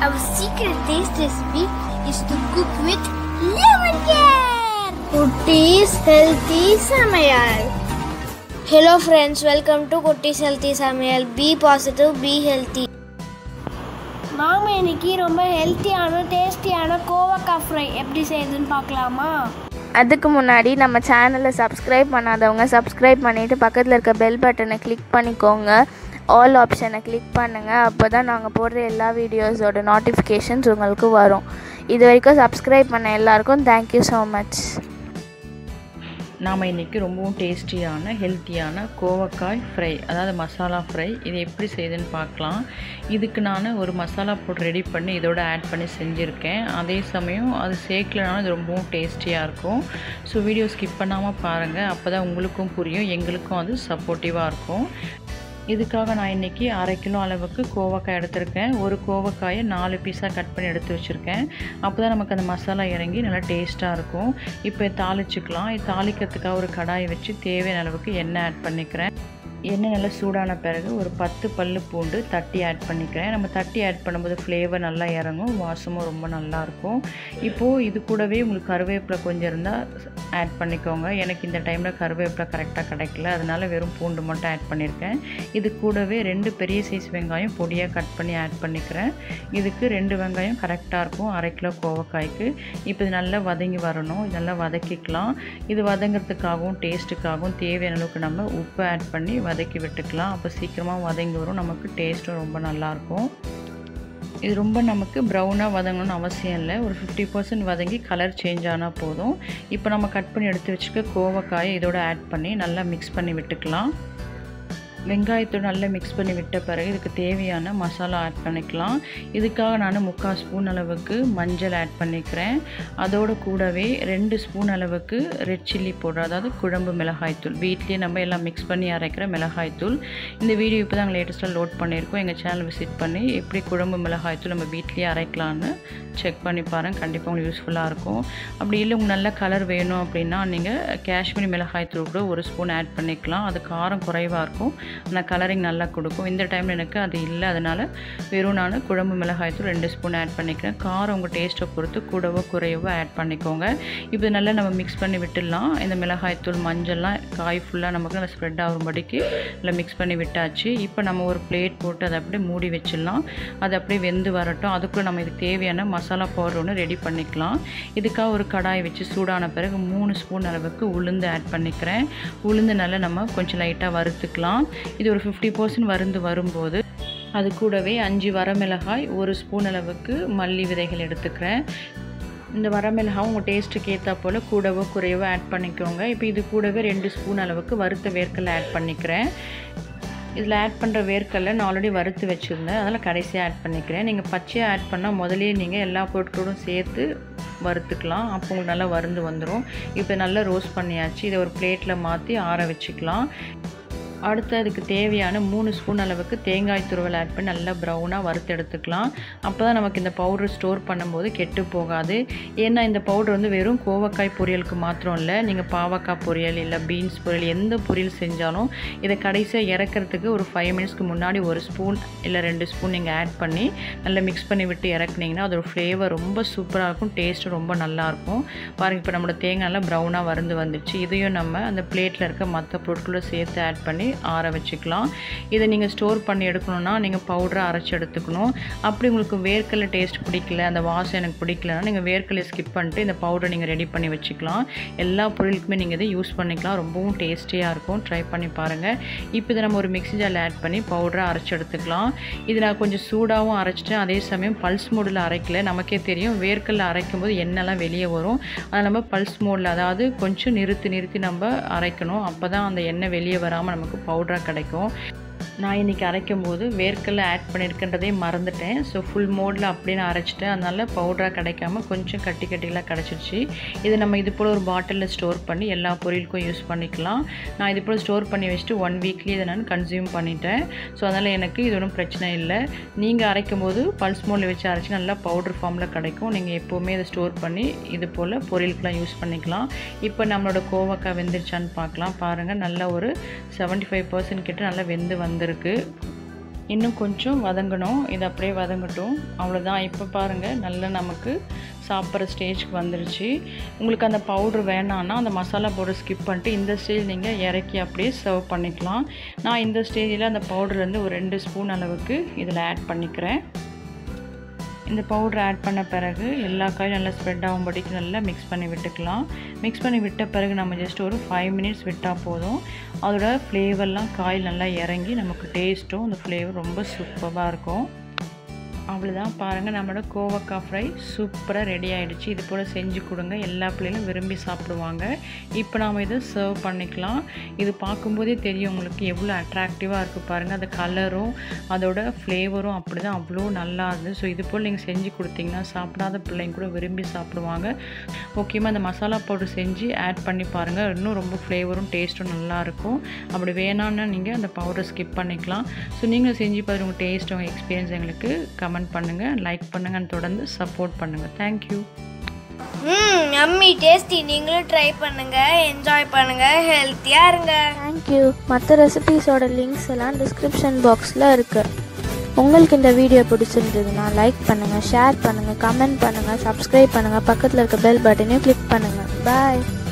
Our secret taste recipe is to cook with lemon care. Kutti's Healthy Samayal. Hello friends, welcome to Kutti's Healthy Samayal. Be positive, be healthy. நாம் இன்னைக்கு ரொம்ப ஹெல்த்தியான டேஸ்டியான கோவக்காய் fry எப்படி செய்யுதுன்னு பார்க்கலாமா அதுக்கு முன்னாடி நம்ம சேனலை சப்ஸ்கிரைப் பண்ணாதவங்க சப்ஸ்கிரைப் பண்ணிவிட்டு பக்கத்தில் இருக்க பெல் பட்டனை கிளிக் பண்ணிக்கோங்க ஆல் ஆப்ஷனை கிளிக் பண்ணுங்கள் அப்போ தான் நாங்கள் போடுற எல்லா வீடியோஸோட நோட்டிஃபிகேஷன்ஸ் உங்களுக்கு வரும் இது வரைக்கும் சப்ஸ்கிரைப் பண்ண எல்லாருக்கும் தேங்க்யூ ஸோ மச் நாம் இன்றைக்கி ரொம்பவும் டேஸ்டியான ஹெல்த்தியான கோவக்காய் ஃப்ரை அதாவது மசாலா ஃப்ரை இது எப்படி செய்யுதுன்னு பார்க்கலாம் இதுக்கு நான் ஒரு மசாலா போட்டு ரெடி பண்ணி இதோட ஆட் பண்ணி செஞ்சுருக்கேன் அதே சமயம் அது சேர்க்கலனாலும் இது ரொம்பவும் டேஸ்டியாக இருக்கும் ஸோ வீடியோ ஸ்கிப் பண்ணாமல் பாருங்கள் அப்போ தான் உங்களுக்கும் புரியும் எங்களுக்கும் அது சப்போர்ட்டிவாக இருக்கும் இதுக்காக நான் இன்றைக்கி அரை கிலோ அளவுக்கு கோவக்காய் எடுத்திருக்கேன் ஒரு கோவக்காயை நாலு பீஸாக கட் பண்ணி எடுத்து வச்சுருக்கேன் அப்போ தான் நமக்கு அந்த மசாலா இறங்கி நல்லா டேஸ்ட்டாக இருக்கும் இப்போ தாளிச்சுக்கலாம் இது தாளிக்கிறதுக்காக ஒரு கடாயை வச்சு தேவையான அளவுக்கு எண்ணெய் ஆட் பண்ணிக்கிறேன் எண்ணெய் நல்லா சூடான பிறகு ஒரு பத்து பல்லு பூண்டு தட்டி ஆட் பண்ணிக்கிறேன் நம்ம தட்டி ஆட் பண்ணும்போது ஃப்ளேவர் நல்லா இறங்கும் வாசமும் ரொம்ப நல்லாயிருக்கும் இப்போது இது கூடவே உங்களுக்கு கருவேப்பிலை கொஞ்சம் இருந்தால் ஆட் பண்ணிக்கோங்க எனக்கு இந்த டைமில் கருவேப்பிலை கரெக்டாக கிடைக்கல அதனால வெறும் பூண்டு மட்டும் ஆட் பண்ணியிருக்கேன் இது கூடவே ரெண்டு பெரிய சைஸ் வெங்காயம் பொடியாக கட் பண்ணி ஆட் பண்ணிக்கிறேன் இதுக்கு ரெண்டு வெங்காயம் கரெக்டாக இருக்கும் அரை கிலோ கோவக்காய்க்கு இப்போ இது நல்லா வதங்கி வரணும் இது நல்லா வதக்கிக்கலாம் இது வதங்கிறதுக்காகவும் டேஸ்ட்டுக்காகவும் தேவையான அளவுக்கு நம்ம உப்பு ஆட் பண்ணி வதக்கி விட்டுக்கலாம் அப்போ சீக்கிரமாக வதங்கி வரும் நமக்கு டேஸ்ட்டும் ரொம்ப நல்லாயிருக்கும் இது ரொம்ப நமக்கு ப்ரௌனாக வதங்கணும்னு அவசியம் இல்லை ஒரு ஃபிஃப்டி பர்சன்ட் வதங்கி கலர் சேஞ்ச் ஆனால் போதும் இப்போ நம்ம கட் பண்ணி எடுத்து வச்சுக்க கோவக்காயை இதோட ஆட் பண்ணி நல்லா மிக்ஸ் பண்ணி விட்டுக்கலாம் வெங்காயத்தோடு நல்லா மிக்ஸ் பண்ணி விட்ட பிறகு இதுக்கு தேவையான மசாலா ஆட் பண்ணிக்கலாம் இதுக்காக நான் முக்கால் ஸ்பூன் அளவுக்கு மஞ்சள் ஆட் பண்ணிக்கிறேன் அதோடு கூடவே ரெண்டு ஸ்பூன் அளவுக்கு ரெட் சில்லி பவுடர் அதாவது குழம்பு மிளகாய்த்தூள் வீட்லேயே நம்ம எல்லாம் மிக்ஸ் பண்ணி அரைக்கிற மிளகாய்த்தூள் இந்த வீடியோ இப்போ தான் லேட்டஸ்ட்டாக லோட் பண்ணியிருக்கோம் எங்கள் சேனல் விசிட் பண்ணி எப்படி குழம்பு மிளகாய்த்தூள் நம்ம வீட்லேயே அரைக்கலான்னு செக் பண்ணி பாருங்கள் கண்டிப்பாக உங்களுக்கு யூஸ்ஃபுல்லாக இருக்கும் அப்படி இல்லை உங்களுக்கு நல்ல கலர் வேணும் அப்படின்னா நீங்கள் காஷ்மீரி மிளகாய்த்தூள் கூட ஒரு ஸ்பூன் ஆட் பண்ணிக்கலாம் அது காரம் குறைவாக இருக்கும் ஆனால் கலரிங் நல்லா கொடுக்கும் இந்த டைமில் எனக்கு அது இல்லை அதனால் வெறும் நான் குழம்பு மிளகாய்த்தூள் ரெண்டு ஸ்பூன் ஆட் பண்ணிக்கிறேன் காரம் உங்கள் டேஸ்ட்டை பொறுத்து கூடவோ குறையவோ ஆட் பண்ணிக்கோங்க இப்போ நல்லா நம்ம மிக்ஸ் பண்ணி விட்டுடலாம் இந்த மிளகாய்த்தூள் மஞ்சள்லாம் காய் ஃபுல்லாக நமக்கு நல்லா ஸ்ப்ரெட் ஆகும்படிக்கு நல்லா மிக்ஸ் பண்ணி விட்டாச்சு இப்போ நம்ம ஒரு பிளேட் போட்டு அதை அப்படியே மூடி வச்சிடலாம் அது அப்படியே வெந்து வரட்டும் அதுக்குள்ளே நம்ம இதுக்கு தேவையான மசாலா பவுடர் ஒன்று ரெடி பண்ணிக்கலாம் இதுக்காக ஒரு கடாய் வச்சு சூடான பிறகு மூணு ஸ்பூன் அளவுக்கு உளுந்து ஆட் பண்ணிக்கிறேன் உளுந்து நல்லா நம்ம கொஞ்சம் லைட்டாக வறுத்துக்கலாம் இது ஒரு ஃபிஃப்டி பர்சன்ட் வருந்து வரும்போது அது கூடவே அஞ்சு வரமிளகாய் ஒரு ஸ்பூன் அளவுக்கு மல்லி விதைகள் எடுத்துக்கிறேன் இந்த வரமிளகாய் உங்கள் டேஸ்ட்டுக்கு ஏற்றா போல் கூடவோ குறையவோ ஆட் பண்ணிக்கோங்க இப்போ இது கூடவே ரெண்டு ஸ்பூன் அளவுக்கு வறுத்த வேர்க்கடலை ஆட் பண்ணிக்கிறேன் இதில் ஆட் பண்ணுற வேர்க்கடலை நான் ஆல்ரெடி வறுத்து வச்சுருந்தேன் அதனால் கடைசியாக ஆட் பண்ணிக்கிறேன் நீங்கள் பச்சையாக ஆட் பண்ணால் முதலே நீங்கள் எல்லா பொருட்களோடும் சேர்த்து வறுத்துக்கலாம் அப்போ உங்களுக்கு நல்லா வருந்து வந்துடும் இப்போ நல்லா ரோஸ்ட் பண்ணியாச்சு இதை ஒரு பிளேட்டில் மாற்றி ஆற வச்சுக்கலாம் அடுத்து அதுக்கு தேவையான மூணு ஸ்பூன் அளவுக்கு தேங்காய் துருவல் ஆட் பண்ணி நல்லா ப்ரௌனாக வறுத்து எடுத்துக்கலாம் அப்போ தான் நமக்கு இந்த பவுடர் ஸ்டோர் பண்ணும்போது கெட்டு போகாது ஏன்னா இந்த பவுடர் வந்து வெறும் கோவக்காய் பொரியலுக்கு மாத்திரம் இல்லை நீங்கள் பாவக்காய் பொரியல் இல்லை பீன்ஸ் பொரியல் எந்த பொரியல் செஞ்சாலும் இதை கடைசியாக இறக்கிறதுக்கு ஒரு ஃபைவ் மினிட்ஸ்க்கு முன்னாடி ஒரு ஸ்பூன் இல்லை ரெண்டு ஸ்பூன் நீங்கள் ஆட் பண்ணி நல்லா மிக்ஸ் பண்ணி விட்டு இறக்குனீங்கன்னா அதோட ஃப்ளேவர் ரொம்ப சூப்பராக இருக்கும் டேஸ்ட்டும் ரொம்ப நல்லாயிருக்கும் பாருங்கள் இப்போ நம்மளோட தேங்காய்லாம் ப்ரௌனாக வருந்து வந்துடுச்சு இதையும் நம்ம அந்த பிளேட்டில் இருக்க மற்ற பொருட்களோட சேர்த்து ஆட் பண்ணி ஆற வச்சுக்கலாம் இதை நீங்கள் ஸ்டோர் பண்ணி எடுக்கணும்னா நீங்கள் பவுடரை அரைச்சி எடுத்துக்கணும் அப்படி உங்களுக்கு வேர்க்கடலை டேஸ்ட் பிடிக்கல அந்த வாசம் எனக்கு பிடிக்கலன்னா நீங்கள் வேர்க்கடலை ஸ்கிப் பண்ணிட்டு இந்த பவுடரை நீங்கள் ரெடி பண்ணி வச்சுக்கலாம் எல்லா பொருளுக்குமே நீங்கள் இதை யூஸ் பண்ணிக்கலாம் ரொம்பவும் டேஸ்டியாக இருக்கும் ட்ரை பண்ணி பாருங்கள் இப்போ இதை நம்ம ஒரு மிக்ஸி ஜாரில் ஆட் பண்ணி பவுடரை அரைச்சி எடுத்துக்கலாம் இது நான் கொஞ்சம் சூடாகவும் அரைச்சிட்டேன் அதே சமயம் பல்ஸ் மோடில் அரைக்கல நமக்கே தெரியும் வேர்க்கடலை அரைக்கும் போது எண்ணெய்லாம் வெளியே வரும் அதை நம்ம பல்ஸ் மோடில் அதாவது கொஞ்சம் நிறுத்தி நிறுத்தி நம்ம அரைக்கணும் அப்போ தான் அந்த எண்ணெய் வெளியே வராமல் நமக்கு பவுடராக கிடைக்கும் நான் இன்றைக்கி அரைக்கும் போது வேர்க்கடலை ஆட் பண்ணியிருக்கின்றதே மறந்துட்டேன் ஸோ ஃபுல் மோடில் அப்படியே நான் அரைச்சிட்டேன் அதனால் பவுடராக கிடைக்காம கொஞ்சம் கட்டி கட்டிலாம் கிடச்சிருச்சு இதை நம்ம இது போல் ஒரு பாட்டிலில் ஸ்டோர் பண்ணி எல்லா பொருளுக்கும் யூஸ் பண்ணிக்கலாம் நான் இது போல் ஸ்டோர் பண்ணி வச்சுட்டு ஒன் வீக்லி இதை நான் கன்சியூம் பண்ணிட்டேன் ஸோ அதனால் எனக்கு இது ஒன்றும் பிரச்சனை இல்லை நீங்கள் அரைக்கும் போது பல்ஸ் மோடில் வச்சு அரைச்சி நல்லா பவுடர் ஃபார்மில் கிடைக்கும் நீங்கள் எப்போவுமே இதை ஸ்டோர் பண்ணி இது போல் பொரியலுக்குலாம் யூஸ் பண்ணிக்கலாம் இப்போ நம்மளோட கோவக்காய் வெந்துருச்சான்னு பார்க்கலாம் பாருங்கள் நல்லா ஒரு செவன்ட்டி ஃபைவ் பர்சன்ட் கிட்ட நல்லா வெந்து வந்திருக்கு இன்னும் கொஞ்சம் வதங்கணும் இது அப்படியே வதங்கட்டும் அவ்வளோதான் இப்போ பாருங்கள் நல்லா நமக்கு சாப்பிட்ற ஸ்டேஜ்க்கு வந்துருச்சு உங்களுக்கு அந்த பவுட்ரு வேணான்னா அந்த மசாலா பவுடர் ஸ்கிப் பண்ணிட்டு இந்த ஸ்டேஜ் நீங்கள் இறக்கி அப்படியே சர்வ் பண்ணிக்கலாம் நான் இந்த ஸ்டேஜில் அந்த பவுடர்லேருந்து ஒரு ரெண்டு ஸ்பூன் அளவுக்கு இதில் ஆட் பண்ணிக்கிறேன் இந்த பவுடர் ஆட் பண்ண பிறகு எல்லா காயும் நல்லா ஸ்ப்ரெட் ஆகும்படிக்கு நல்லா மிக்ஸ் பண்ணி விட்டுக்கலாம் மிக்ஸ் பண்ணி விட்ட பிறகு நம்ம ஜஸ்ட் ஒரு ஃபைவ் மினிட்ஸ் விட்டால் போதும் அதோட ஃப்ளேவர்லாம் காயில் நல்லா இறங்கி நமக்கு டேஸ்ட்டும் அந்த ஃப்ளேவர் ரொம்ப சூப்பராக இருக்கும் அவ்வளோதான் பாருங்கள் நம்மளோட கோவக்காய் ஃப்ரை சூப்பராக ரெடி ஆகிடுச்சு இது போல் செஞ்சு கொடுங்க எல்லா பிள்ளைகளும் விரும்பி சாப்பிடுவாங்க இப்போ நாம் இதை சர்வ் பண்ணிக்கலாம் இது பார்க்கும்போதே தெரியும் உங்களுக்கு எவ்வளோ அட்ராக்டிவாக இருக்குது பாருங்கள் அந்த கலரும் அதோட ஃப்ளேவரும் அப்படி தான் அவ்வளோ நல்லா இருந்தது ஸோ இது போல் நீங்கள் செஞ்சு கொடுத்தீங்கன்னா சாப்பிடாத பிள்ளைங்க கூட விரும்பி சாப்பிடுவாங்க முக்கியமாக அந்த மசாலா பவுடர் செஞ்சு ஆட் பண்ணி பாருங்கள் இன்னும் ரொம்ப ஃப்ளேவரும் டேஸ்ட்டும் நல்லாயிருக்கும் அப்படி வேணான்னு நீங்கள் அந்த பவுடரை ஸ்கிப் பண்ணிக்கலாம் ஸோ நீங்கள் செஞ்சு பாருங்கள் உங்கள் டேஸ்ட் உங்கள் எக்ஸ்பீரியன்ஸ் எங்களுக்கு கமெண்ட் பண்ணுங்கள் லைக் பண்ணுங்கள் தொடர்ந்து சப்போர்ட் பண்ணுங்கள் தேங்க்யூ ம் அம்மி டேஸ்டி நீங்களும் ட்ரை பண்ணுங்க என்ஜாய் பண்ணுங்க ஹெல்த்தியா இருங்க தேங்க்யூ மற்ற ரெசிபீஸோட லிங்க்ஸ் எல்லாம் டிஸ்கிரிப்ஷன் பாக்ஸில் இருக்குது உங்களுக்கு இந்த வீடியோ பிடிச்சிருந்ததுன்னா லைக் பண்ணுங்கள் ஷேர் பண்ணுங்கள் கமெண்ட் பண்ணுங்கள் சப்ஸ்கிரைப் பண்ணுங்கள் பக்கத்தில் இருக்க பெல் பட்டனையும் கிளிக் பண்ணுங்கள் பாய்